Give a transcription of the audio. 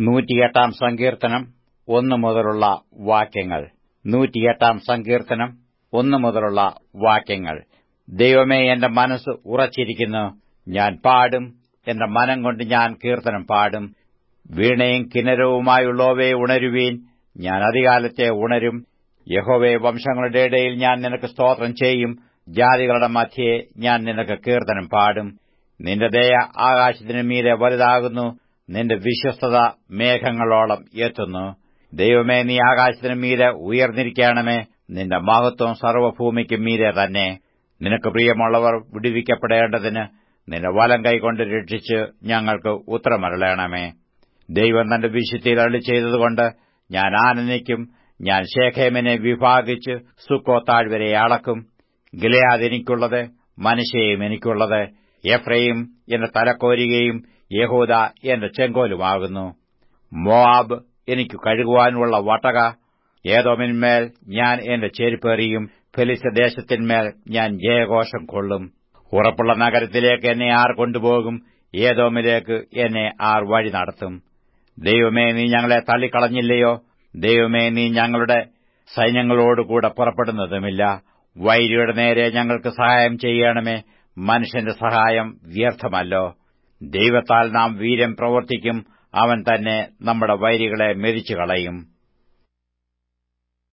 നൂറ്റിയെട്ടാം സങ്കീർത്തനം ഒന്നു മുതലുള്ള വാക്യങ്ങൾ നൂറ്റിയെട്ടാം സങ്കീർത്തനം ഒന്നു മുതലുള്ള വാക്യങ്ങൾ ദൈവമേ എന്റെ മനസ്സ് ഉറച്ചിരിക്കുന്നു ഞാൻ പാടും എന്റെ മനം കൊണ്ട് ഞാൻ കീർത്തനം പാടും വീണയും കിന്നരവുമായുള്ളവയെ ഉണരുവീൻ ഞാൻ അധികാലത്തെ ഉണരും യഹോവേ വംശങ്ങളുടെ ഇടയിൽ ഞാൻ നിനക്ക് സ്തോത്രം ചെയ്യും ജാതികളുടെ മധ്യേ ഞാൻ നിനക്ക് കീർത്തനം പാടും നിന്റെ ദയ ആകാശത്തിനു മീതെ വലുതാകുന്നു നിന്റെ വിശ്വസ്തത മേഘങ്ങളോളം എത്തുന്നു ദൈവമേ നീ ആകാശത്തിനു മീതെ ഉയർന്നിരിക്കണമേ നിന്റെ മഹത്വം സർവ്വഭൂമിക്കും മീതെ തന്നെ നിനക്ക് പ്രിയമുള്ളവർ വിടുവിക്കപ്പെടേണ്ടതിന് നിന്റെ വലം കൈകൊണ്ട് രക്ഷിച്ച് ഞങ്ങൾക്ക് ഉത്തരമരളയണമേ ദൈവം തന്റെ വിശുദ്ധിയിൽ അളി ചെയ്തതുകൊണ്ട് ഞാൻ ആനന്ദിക്കും ഞാൻ ശേഖേമിനെ വിഭാഗിച്ച് സുക്കോത്താഴ്വരെ അളക്കും ഗിലയാദ് എനിക്കുള്ളത് മനുഷ്യയും എനിക്കുള്ളത് എഫ്രയും എന്റെ തലക്കോരികയും യഹൂദ എന്റെ ചെങ്കോലുമാകുന്നു മോവാബ് എനിക്ക് കഴുകുവാനുള്ള വട്ടക ഏതോമിന്മേൽ ഞാൻ എന്റെ ചെരുപ്പേറിയും ഫെലിസ്തദേശത്തിന്മേൽ ഞാൻ ജയഘോഷം കൊള്ളും ഉറപ്പുള്ള നഗരത്തിലേക്ക് എന്നെ ആർ കൊണ്ടുപോകും ഏതോമിലേക്ക് എന്നെ ആർ വഴി നടത്തും ദൈവമേ നീ ഞങ്ങളെ തള്ളിക്കളഞ്ഞില്ലയോ ദൈവമേ നീ ഞങ്ങളുടെ സൈന്യങ്ങളോടുകൂടെ പുറപ്പെടുന്നതുമില്ല വൈരിയുടെ നേരെ ഞങ്ങൾക്ക് സഹായം ചെയ്യണമേ മനുഷ്യന്റെ സഹായം വ്യർത്ഥമല്ലോ ദൈവത്താൽ നാം വീര്യം പ്രവർത്തിക്കും അവൻ തന്നെ നമ്മുടെ വൈരികളെ മെതിച്ചു കളയും